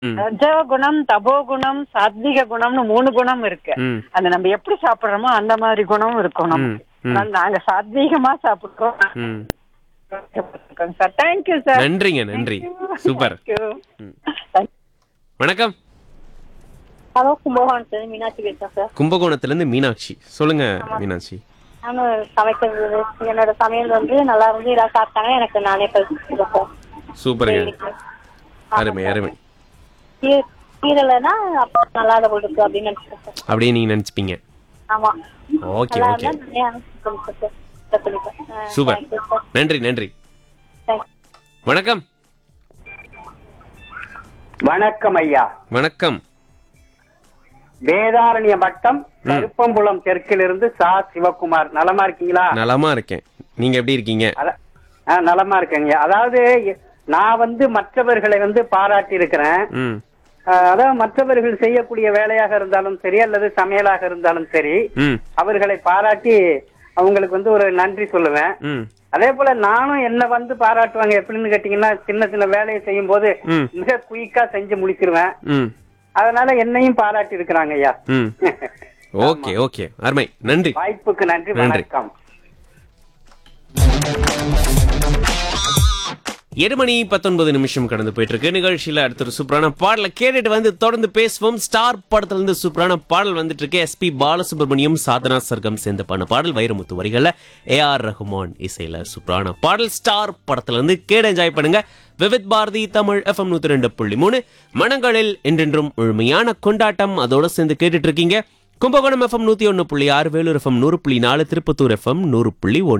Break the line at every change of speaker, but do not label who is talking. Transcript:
ம்.
ரஜவ குணம் தபோ குணம் சாத்விக குணம்னு மூணு குணம் இருக்கு
ம்
அது நம்ம எப்படி சாப்பிடுறோமோ அந்த மாதிரி குணம் இருக்கும் நமக்கு
ம், ம்.
அதனால நாங்க சாத்வீகமா சாப்பிடுறோம்
ம்
சார் தேங்க்யூ சார்
நன்றிங்க நன்றி சூப்பர் ம். வணக்கம்
ஹலோ கும்பகோணத்துல மீனாட்சி பேசுறேன் சார்
கும்பகோணத்துல இருந்து மீனாட்சி சொல்லுங்க மீனாட்சி
நானும் சமைக்கிறது என்னோட சமையல் வந்து நல்லா இருந்து ஏதாவது சாப்பிட்டாங்க எனக்கு நானே பரிசுக்கிறேன் சார்
சூப்பருங்க அருமை அருமை
கீ- கீரைலனா அப்போ நல்லா அதை இருக்கு அப்படின்னு நினைச்சிட்டேன் சார்
அப்படியே நீங்க நினைச்சுப்பீங்க
ஆமா
ஓகே
நல்லா
ஓகே
இருந்தா நானே அனுப்பிச்சிருக்கேன் சார் சார் பண்ணிப்பேன். ஆ,
சூப்பர்
thank you சார்.
நன்றி நன்றி
Thank you.
வணக்கம்
வணக்கம் ஐயா
வணக்கம்
வேதாரண்ய வட்டம் கருப்பம்புலம் தெற்கிலிருந்து சா சிவகுமார் நலமா இருக்கீங்களா
நலமா இருக்கேன் நீங்க எப்படி இருக்கீங்க
அத- ஆ, நலமா இருக்கேங்க அதாவது நான் வந்து மற்றவர்களை வந்து பாராட்டி இருக்கிறேன்
ம்
அதாவது மற்றவர்கள் செய்யக்கூடிய வேலையாக இருந்தாலும் சரி அல்லது சமையலாக இருந்தாலும் சரி
ம்
அவர்களை பாராட்டி அவங்களுக்கு வந்து ஒரு நன்றி சொல்லுவேன்
ம்
அதே போல நானும் என்ன வந்து பாராட்டுவாங்க எப்படின்னு கேட்டீங்கன்னா சின்ன சின்ன வேலையை செய்யும் போது
ம்.
மிக குயிக்கா செஞ்சு முடிச்சிருவேன்
ம்
அதனால என்னையும் பாராட்டி இருக்கிறாங்க ஐயா
ம் ஓகே ஓகே அருமை நன்றி
வாய்ப்புக்கு நன்றி
நன்றி.
வணக்கம்
எட்டு மணி பத்தொன்பது நிமிஷம் கடந்து போயிட்டு இருக்கு நிகழ்ச்சியில அடுத்த ஒரு சூப்பரான பாடலை கேட்டுட்டு வந்து தொடர்ந்து பேசுவோம் ஸ்டார் படத்துல இருந்து சூப்பரான பாடல் வந்துட்டு இருக்கு எஸ்பி பாலசுப்ரமணியம் சாதனா சர்க்கம் சேர்ந்து பண்ண பாடல் வைரமுத்து வரிகள்ல ஏ ஆர் ரஹ்மான் இசையில சூப்பரான பாடல் ஸ்டார் படத்துல இருந்து கேட்டு என்ஜாய் பண்ணுங்க விவித் பாரதி தமிழ் எஃப்எம் நூத்தி ரெண்டு புள்ளி மூணு மனங்களில் என்றென்றும் முழுமையான கொண்டாட்டம் அதோட சேர்ந்து கேட்டுட்டு இருக்கீங்க கும்பகோணம் எஃப்எம் நூத்தி ஒன்னு புள்ளி ஆறு வேலூர் எஃப்எம் நூறு புள்ளி நாலு திருப்பத்தூர் எஃப்எம் நூறு புள்ளி ஒன்று